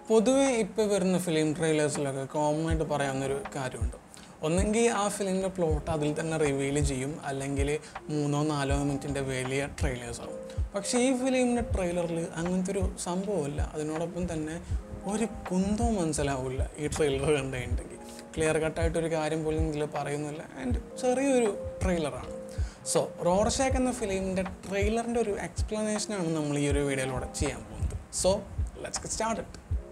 പൊതുവെ ഇപ്പോൾ വരുന്ന ഫിലിം ട്രെയിലേഴ്സിലൊക്കെ കോമൺ ആയിട്ട് പറയാവുന്നൊരു കാര്യമുണ്ട് ഒന്നെങ്കിൽ ആ ഫിലിമിൻ്റെ പ്ലോട്ട് അതിൽ തന്നെ റിവീൽ ചെയ്യും അല്ലെങ്കിൽ മൂന്നോ നാലോ മിനിറ്റിൻ്റെ വലിയ ട്രെയിലേഴ്സ് ആവും പക്ഷേ ഈ ഫിലിമിൻ്റെ ട്രെയിലറിൽ അങ്ങനത്തെ ഒരു സംഭവമില്ല അതിനോടൊപ്പം തന്നെ ഒരു കുന്തവും മനസ്സിലാവില്ല ഈ ട്രെയിലർ കണ്ടിട്ടുണ്ടെങ്കിൽ ക്ലിയർ കട്ടായിട്ടൊരു കാര്യം പോലും ഇതിൽ പറയുന്നില്ല ആൻഡ് ചെറിയൊരു ട്രെയിലറാണ് സോ റോർഷാക്ക് എന്ന ഫിലിമിൻ്റെ ട്രെയിലറിൻ്റെ ഒരു എക്സ്പ്ലനേഷനാണ് നമ്മൾ ഈ ഒരു വീഡിയോയിലൂടെ ചെയ്യാൻ പോകുന്നത് സോ ലെറ്റ്സ് ഗെറ്റ് സ്റ്റാർട്ടഡ്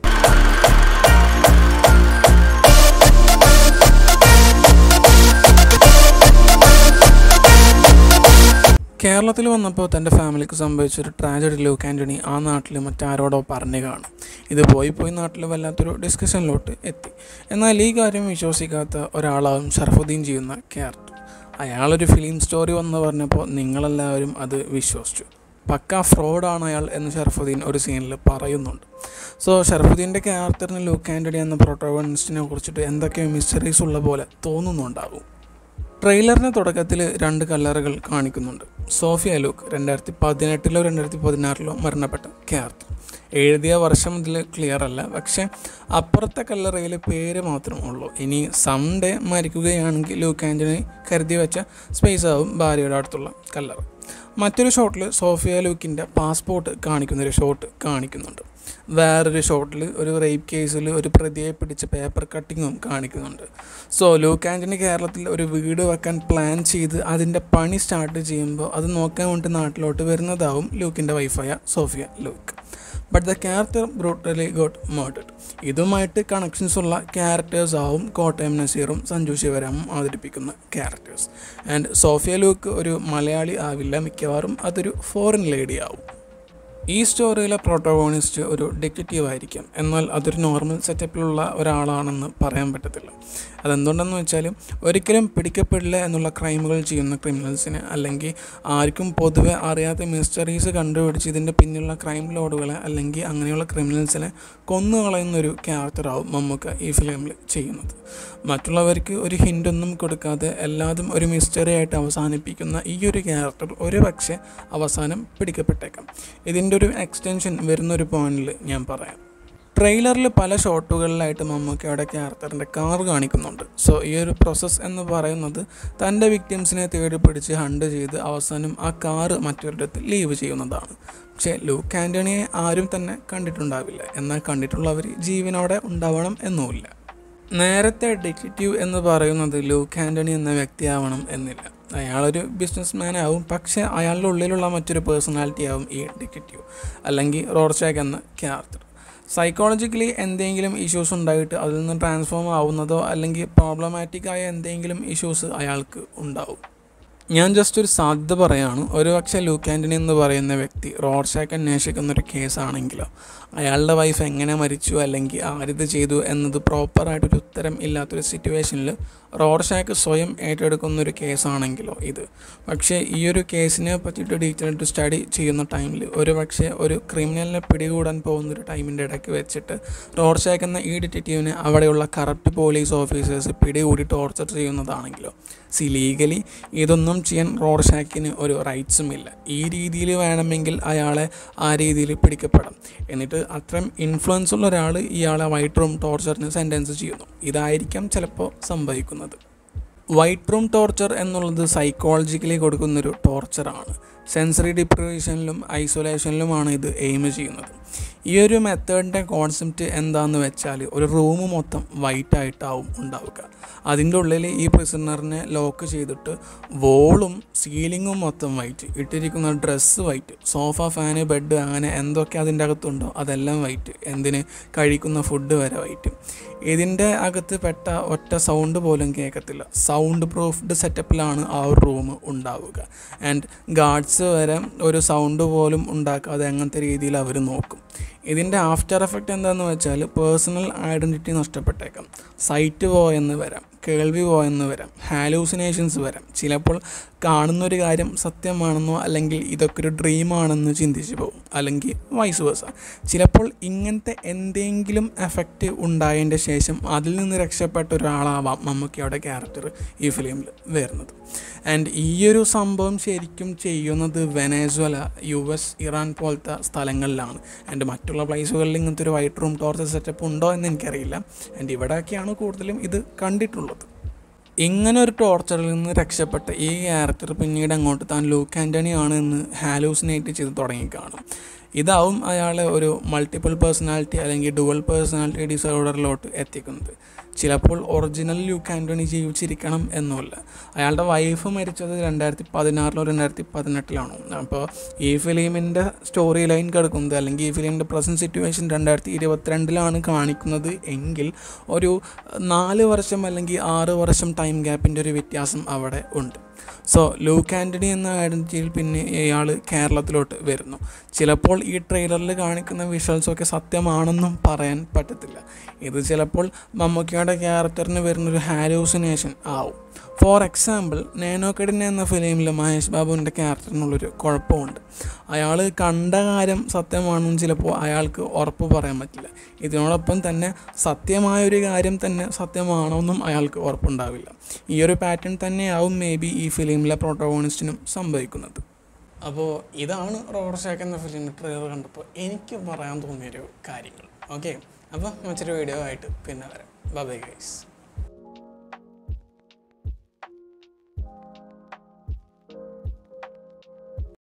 കേരളത്തിൽ വന്നപ്പോൾ തൻ്റെ ഫാമിലിക്ക് സംഭവിച്ചൊരു ട്രാജഡി ലൂക്ക് ആൻ്റണി ആ നാട്ടിൽ മറ്റാരോടോ പറഞ്ഞു കാണും ഇത് പോയി പോയി നാട്ടിൽ വല്ലാത്തൊരു ഡിസ്കഷനിലോട്ട് എത്തി എന്നാൽ ഈ കാര്യം വിശ്വസിക്കാത്ത ഒരാളാവും ഷർഫുദ്ദീൻ ചെയ്യുന്ന ക്യാരക്ടർ അയാളൊരു ഫിലിം സ്റ്റോറി വന്ന് പറഞ്ഞപ്പോൾ നിങ്ങളെല്ലാവരും അത് വിശ്വസിച്ചു പക്ക ഫ്രോഡാണ് അയാൾ എന്ന് ഷർഫുദ്ദീൻ ഒരു സീനിൽ പറയുന്നുണ്ട് സോ ഷർഫുദ്ദീൻ്റെ ക്യാരക്ടറിന് ലൂക്ക് ആൻ്റണി എന്ന പ്രൊട്ടോഗണിസ്റ്റിനെ കുറിച്ചിട്ട് എന്തൊക്കെയോ മിസ്റ്ററീസ് ഉള്ള പോലെ തോന്നുന്നുണ്ടാകും ട്രെയിലറിൻ്റെ തുടക്കത്തിൽ രണ്ട് കല്ലറുകൾ കാണിക്കുന്നുണ്ട് സോഫിയ ലൂക്ക് രണ്ടായിരത്തി പതിനെട്ടിലോ രണ്ടായിരത്തി പതിനാറിലോ മരണപ്പെട്ട ക്യാരക്ടർ എഴുതിയ വർഷം ഇതിൽ ക്ലിയർ അല്ല പക്ഷേ അപ്പുറത്തെ കല്ലറയിൽ പേര് മാത്രമേ ഉള്ളൂ ഇനി സൺഡേ മരിക്കുകയാണെങ്കിൽ ലൂക്ക് ആൻ്റണി കരുതി വെച്ച സ്പേസ് ആവും ഭാര്യയുടെ അടുത്തുള്ള കല്ലറ മറ്റൊരു ഷോട്ടിൽ സോഫിയ ലൂക്കിൻ്റെ പാസ്പോർട്ട് കാണിക്കുന്നൊരു ഷോട്ട് കാണിക്കുന്നുണ്ട് വേറൊരു ഷോട്ടിൽ ഒരു റേപ്പ് കേസിൽ ഒരു പ്രതിയെ പിടിച്ച് പേപ്പർ കട്ടിങ്ങും കാണിക്കുന്നുണ്ട് സോ ലൂക്ക് ആൻ്റണി കേരളത്തിൽ ഒരു വീട് വെക്കാൻ പ്ലാൻ ചെയ്ത് അതിൻ്റെ പണി സ്റ്റാർട്ട് ചെയ്യുമ്പോൾ അത് നോക്കാൻ വേണ്ടി നാട്ടിലോട്ട് വരുന്നതാവും ലൂക്കിൻ്റെ വൈഫായ Sophia Luke but the character brutally got murdered ഇതുമായിട്ട് കണക്ഷൻസ് ഉള്ള ക്യാരക്ടേഴ്സ് ആവും കോട്ടയം നസീറും സഞ്ജു ശിവരാമും അവതരിപ്പിക്കുന്ന ക്യാരക്ടേഴ്സ് ആൻഡ് സോഫിയ ലൂക്ക് ഒരു മലയാളി ആവില്ല മിക്കവാറും അതൊരു ഫോറിൻ ലേഡി ആവും ഈ സ്റ്റോറിയിലെ പ്രോട്ടോഗോണിസ്റ്റ് ഒരു ഡിറ്റക്റ്റീവ് ആയിരിക്കാം എന്നാൽ അതൊരു നോർമൽ സെറ്റപ്പിലുള്ള ഒരാളാണെന്ന് പറയാൻ പറ്റത്തില്ല അതെന്തുകൊണ്ടെന്ന് വെച്ചാൽ ഒരിക്കലും പിടിക്കപ്പെടില്ല എന്നുള്ള ക്രൈമുകൾ ചെയ്യുന്ന ക്രിമിനൽസിനെ അല്ലെങ്കിൽ ആർക്കും പൊതുവെ അറിയാത്ത മിസ്റ്ററീസ് കണ്ടുപിടിച്ച് ഇതിൻ്റെ പിന്നിലുള്ള ക്രൈം ലോഡുകളെ അല്ലെങ്കിൽ അങ്ങനെയുള്ള ക്രിമിനൽസിനെ കൊന്നു കളയുന്ന ഒരു ക്യാരക്ടറാവും മമ്മൂക്ക ഈ ഫിലിമിൽ ചെയ്യുന്നത് മറ്റുള്ളവർക്ക് ഒരു ഹിൻ്റൊന്നും കൊടുക്കാതെ എല്ലാതും ഒരു മിസ്റ്ററി ആയിട്ട് അവസാനിപ്പിക്കുന്ന ഈ ഒരു ക്യാരക്ടർ ഒരു പക്ഷേ അവസാനം പിടിക്കപ്പെട്ടേക്കാം ഇതിൻ്റെ ഒരു എക്സ്റ്റൻഷൻ വരുന്നൊരു പോയിന്റിൽ ഞാൻ പറയാം ട്രെയിലറിൽ പല ഷോട്ടുകളിലായിട്ട് മമ്മൂക്കയുടെ ക്യാരക്ടറിൻ്റെ കാർ കാണിക്കുന്നുണ്ട് സോ ഈ ഒരു പ്രോസസ്സ് എന്ന് പറയുന്നത് തൻ്റെ വിക്ടിംസിനെ തേടി പിടിച്ച് ഹണ്ട് ചെയ്ത് അവസാനം ആ കാറ് മറ്റൊരിടത്ത് ലീവ് ചെയ്യുന്നതാണ് പക്ഷേ ലൂക്ക് ആൻ്റണിയെ ആരും തന്നെ കണ്ടിട്ടുണ്ടാവില്ല എന്നാൽ കണ്ടിട്ടുള്ളവർ ജീവനോടെ ഉണ്ടാവണം എന്നുമില്ല നേരത്തെ ഡിറ്റക്റ്റീവ് എന്ന് പറയുന്നത് ലൂക്ക് ആൻ്റണി എന്ന വ്യക്തിയാവണം എന്നില്ല അയാളൊരു ബിസിനസ് മാൻ ആവും പക്ഷേ അയാളുടെ ഉള്ളിലുള്ള മറ്റൊരു പേഴ്സണാലിറ്റി ആവും ഈ ഡിറ്റക്റ്റീവ് അല്ലെങ്കിൽ റോർച്ചാക്ക് എന്ന ക്യാരക്ടർ സൈക്കോളജിക്കലി എന്തെങ്കിലും ഇഷ്യൂസ് ഉണ്ടായിട്ട് അതിൽ നിന്ന് ട്രാൻസ്ഫോം ആവുന്നതോ അല്ലെങ്കിൽ പ്രോബ്ലമാറ്റിക് ആയ എന്തെങ്കിലും ഇഷ്യൂസ് അയാൾക്ക് ഉണ്ടാവും ഞാൻ ജസ്റ്റ് ഒരു സാധ്യത പറയാണ് ഒരു പക്ഷേ ലൂക്ക് ആൻ്റണി എന്ന് പറയുന്ന വ്യക്തി റോഡ്ഷാക്ക് അന്വേഷിക്കുന്ന ഒരു കേസാണെങ്കിലോ അയാളുടെ വൈഫ് എങ്ങനെ മരിച്ചു അല്ലെങ്കിൽ ആരിത് ചെയ്തു എന്നത് പ്രോപ്പറായിട്ടൊരു ഉത്തരം ഇല്ലാത്തൊരു സിറ്റുവേഷനിൽ റോഡ്ഷാക്ക് സ്വയം ഏറ്റെടുക്കുന്ന ഒരു കേസാണെങ്കിലോ ഇത് പക്ഷേ ഈ ഒരു കേസിനെ പറ്റിയിട്ട് ഡീറ്റെയിൽ ആയിട്ട് സ്റ്റഡി ചെയ്യുന്ന ടൈമിൽ ഒരു പക്ഷേ ഒരു ക്രിമിനലിനെ പിടികൂടാൻ പോകുന്ന ഒരു ടൈമിൻ്റെ ഇടയ്ക്ക് വെച്ചിട്ട് റോഡ്ഷാക്ക് എന്ന ഈ ഡിറ്റക്റ്റീവിനെ അവിടെയുള്ള കറപ്റ്റ് പോലീസ് ഓഫീസേഴ്സ് പിടികൂടി ടോർച്ചർ ചെയ്യുന്നതാണെങ്കിലോ സി ലീഗലി ഇതൊന്നും ചെയ്യാൻ റോഡ്ഷാക്കിന് ഒരു റൈറ്റ്സും ഇല്ല ഈ രീതിയിൽ വേണമെങ്കിൽ അയാളെ ആ രീതിയിൽ പിടിക്കപ്പെടാം എന്നിട്ട് അത്രയും ഇൻഫ്ലുവൻസ് ഉള്ള ഒരാൾ ഇയാളെ വൈറ്റ് റൂം ടോർച്ചറിന് സെൻറ്റൻസ് ചെയ്യുന്നു ഇതായിരിക്കാം ചിലപ്പോൾ സംഭവിക്കുന്നത് വൈറ്റ് റൂം ടോർച്ചർ എന്നുള്ളത് സൈക്കോളജിക്കലി കൊടുക്കുന്നൊരു ടോർച്ചറാണ് സെൻസറി ഡിപ്രവേഷനിലും ഐസൊലേഷനിലുമാണ് ഇത് എയിം ചെയ്യുന്നത് ഈ ഒരു മെത്തേഡിൻ്റെ കോൺസെപ്റ്റ് എന്താണെന്ന് വെച്ചാൽ ഒരു റൂം മൊത്തം വൈറ്റ് ആയിട്ടാവും ഉണ്ടാവുക അതിൻ്റെ ഉള്ളിൽ ഈ പ്രിസണറിനെ ലോക്ക് ചെയ്തിട്ട് വോളും സീലിങ്ങും മൊത്തം വൈറ്റ് ഇട്ടിരിക്കുന്ന dress white sofa fan bed അങ്ങനെ എന്തൊക്കെ അതിൻ്റെ അകത്തുണ്ടോ അതെല്ലാം വൈറ്റ് എന്തിന് കഴിക്കുന്ന ഫുഡ് വരെ വൈറ്റ് ഇതിൻ്റെ അകത്ത് പെട്ട ഒറ്റ സൗണ്ട് പോലും കേൾക്കത്തില്ല സൗണ്ട് പ്രൂഫ്ഡ് സെറ്റപ്പിലാണ് ആ ഒരു റൂം ഉണ്ടാവുക ആൻഡ് ഗാർഡ്സ് വരെ ഒരു സൗണ്ട് പോലും ഉണ്ടാക്കാതെ അങ്ങനത്തെ രീതിയിൽ അവർ നോക്കും ഇതിൻ്റെ ആഫ്റ്റർ എഫക്റ്റ് എന്താണെന്ന് വെച്ചാൽ പേഴ്സണൽ ഐഡൻറ്റിറ്റി നഷ്ടപ്പെട്ടേക്കാം സൈറ്റ് പോയെന്ന് വരാം കേൾവി പോയെന്ന് വരാം ഹാലൂസിനേഷൻസ് വരാം ചിലപ്പോൾ കാണുന്നൊരു കാര്യം സത്യമാണെന്നോ അല്ലെങ്കിൽ ഇതൊക്കെ ഒരു ഡ്രീമാണെന്ന് ചിന്തിച്ച് പോകും അല്ലെങ്കിൽ വൈസ് വേഴ്സ ചിലപ്പോൾ ഇങ്ങനത്തെ എന്തെങ്കിലും എഫക്റ്റ് ഉണ്ടായതിൻ്റെ ശേഷം അതിൽ നിന്ന് രക്ഷപ്പെട്ട ഒരാളാവാം മമ്മൂക്കയുടെ ക്യാരക്ടർ ഈ ഫിലിമിൽ വരുന്നത് ആൻഡ് ഈ ഒരു സംഭവം ശരിക്കും ചെയ്യുന്നത് വെനേസ്വല യു എസ് ഇറാൻ പോലത്തെ സ്ഥലങ്ങളിലാണ് ആൻഡ് മറ്റുള്ള മറ്റുള്ള പ്ലേസുകളിൽ ഇങ്ങനത്തെ ഒരു വൈറ്റ് റൂം ടോർച്ചർ സെറ്റപ്പ് ഉണ്ടോ എന്ന് എനിക്കറിയില്ല ആൻഡ് ഇവിടെയൊക്കെയാണ് കൂടുതലും ഇത് കണ്ടിട്ടുള്ളത് ഇങ്ങനെ ഒരു ടോർച്ചറിൽ നിന്ന് രക്ഷപ്പെട്ട ഈ ക്യാരക്ടർ പിന്നീട് അങ്ങോട്ട് താൻ ലൂക്ക് ആൻ്റണി ആണ് എന്ന് ഹാലൂസിനേറ്റ് ചെയ്ത് തുടങ്ങി കാണും ഇതാവും അയാളെ ഒരു മൾട്ടിപ്പിൾ പേഴ്സണാലിറ്റി അല്ലെങ്കിൽ ഡുവൽ പേഴ്സണാലിറ്റി ഡിസോർഡറിലോട്ട് എത്തിക്കുന്നത് ചിലപ്പോൾ ഒറിജിനൽ ലൂക്ക് ആൻ്റണി ജീവിച്ചിരിക്കണം എന്നുമില്ല അയാളുടെ വൈഫ് മരിച്ചത് രണ്ടായിരത്തി പതിനാറിലോ രണ്ടായിരത്തി പതിനെട്ടിലാണോ അപ്പോൾ ഈ ഫിലിമിൻ്റെ സ്റ്റോറി ലൈൻ കിടക്കുന്നത് അല്ലെങ്കിൽ ഈ ഫിലിമിൻ്റെ പ്രസൻറ്റ് സിറ്റുവേഷൻ രണ്ടായിരത്തി ഇരുപത്തിരണ്ടിലാണ് കാണിക്കുന്നത് എങ്കിൽ ഒരു നാല് വർഷം അല്ലെങ്കിൽ ആറ് വർഷം ടൈം ഗ്യാപ്പിൻ്റെ ഒരു വ്യത്യാസം അവിടെ ഉണ്ട് സോ ലൂക്ക് ആൻ്റണി എന്ന ഐഡൻറ്റിറ്റിയിൽ പിന്നെ ഇയാൾ കേരളത്തിലോട്ട് വരുന്നു ചിലപ്പോൾ ഈ ട്രെയിലറിൽ കാണിക്കുന്ന വിഷ്വൽസൊക്കെ സത്യമാണെന്നും പറയാൻ പറ്റത്തില്ല ഇത് ചിലപ്പോൾ മമ്മൂക്കയുടെ ക്യാരക്ടറിന് വരുന്നൊരു ഹാലൂസിനേഷൻ ആവും ഫോർ എക്സാമ്പിൾ നേനോക്കടിൻ എന്ന ഫിലിമിൽ മഹേഷ് ബാബുവിൻ്റെ ക്യാരക്ടറിനുള്ളൊരു കുഴപ്പമുണ്ട് അയാൾ കണ്ട കാര്യം സത്യമാണെന്ന് ചിലപ്പോൾ അയാൾക്ക് ഉറപ്പ് പറയാൻ പറ്റില്ല ഇതിനോടൊപ്പം തന്നെ സത്യമായൊരു കാര്യം തന്നെ സത്യമാണോന്നും അയാൾക്ക് ഉറപ്പുണ്ടാവില്ല ഈ ഒരു പാറ്റേൺ തന്നെയാവും മേ ബി ഈ ഫിലിമിലെ പ്രോട്ടോഗോണിസ്റ്റിനും സംഭവിക്കുന്നത് അപ്പോൾ ഇതാണ് റോഡ് ഷാക്ക് എന്ന ഫിലിമിൻ്റെ ട്രെയിലർ കണ്ടപ്പോൾ എനിക്ക് പറയാൻ തോന്നിയൊരു കാര്യങ്ങൾ ഓക്കെ അപ്പോൾ മറ്റൊരു വീഡിയോ ആയിട്ട് പിന്നെ വരാം ബൈ ഗൈസ്